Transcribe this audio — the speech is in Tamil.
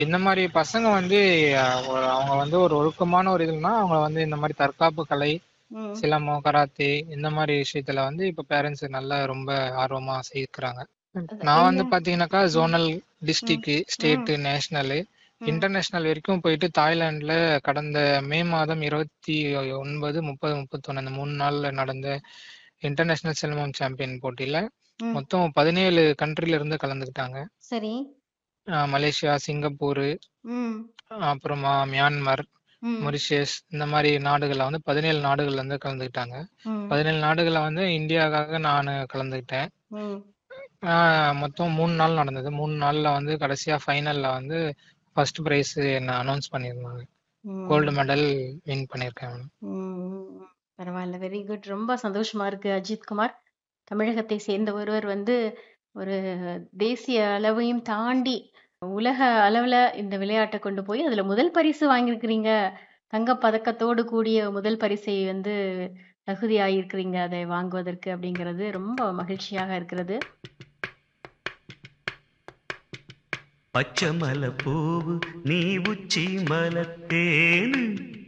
இந்த மாதிரி பசங்க வந்து அஹ், ஒரு- அவங்க வந்து ஒரு ஒழுக்கமான ஒரு இதுனா அவங்க வந்து இந்த மாதிரி தற்காப்பு கலை ம் சிலம்பம் கராத்தே இந்த மாதிரி விஷயத்துல வந்து இப்ப பேரண்ட்ஸ் நல்லா ரொம்ப ஆர்வமா சேர்க்கிறாங்க அது நான் என்ன வந்து பாத்தீங்கன்னாக்கா ஜோனல் ம் டிஸ்ட்ரிக்ட் ம் ஸ்டேட் நேஷனல் ம் இன்டர்நேஷனல் வரைக்கும் போயிட்டு தாய்லாந்துல கடந்த மே மாதம் இருபத்தி ஒன்பது முப்பது முப்பத்தொன்னு அந்த மூணு நாள்ல நடந்த இன்டர்நேஷனல் சிலம்பம் சாம்பியன் போட்டியில ம் மொத்தம் பதினேழு கண்ட்ரில இருந்து கலந்துக்கிட்டாங்க சரி ஆஹ் மலேசியா சிங்கப்பூர் ம் அப்புறமா மியான்மர் ம் மொரிஷியஸ் இந்த மாதிரி நாடுகள்ல வந்து பதினேழு நாடுகள்ல இருந்து கலந்துக்கிட்டாங்க ம் பதினேழு நாடுகள்ல வந்து இந்தியாவுக்காக நான் கலந்துக்கிட்டேன் ம் ஆஹ் மொத்தம் மூணு நாள் நடந்தது மூணு நாள்ல வந்து கடைசியா ஃபைனல்ல வந்து ஃபர்ஸ்ட் ப்ரைஸ் என்ன அனௌன்ஸ் பண்ணியிருந்தாங்க கோல்டு ம் மெடல் வின் பண்ணியிருக்கேன் ம் பரவாயில்ல வெரி குட் ரொம்ப சந்தோஷமா இருக்கு அஜித் குமார் தமிழகத்தை சேர்ந்த ஒருவர் வந்து ஒரு தேசிய அளவையும் தாண்டி உலக அளவுல இந்த விளையாட்டை கொண்டு போய் அதுல முதல் பரிசு வாங்கியிருக்கிறீங்க தங்கப் பதக்கத்தோடு கூடிய முதல் பரிசை வந்து தகுதியாயிருக்கிறீங்க அதை வாங்குவதற்கு அப்படிங்கிறது ரொம்ப மகிழ்ச்சியாக இருக்கிறது பச்சை மலை பூவு நீ உச்சி மலத்தேனு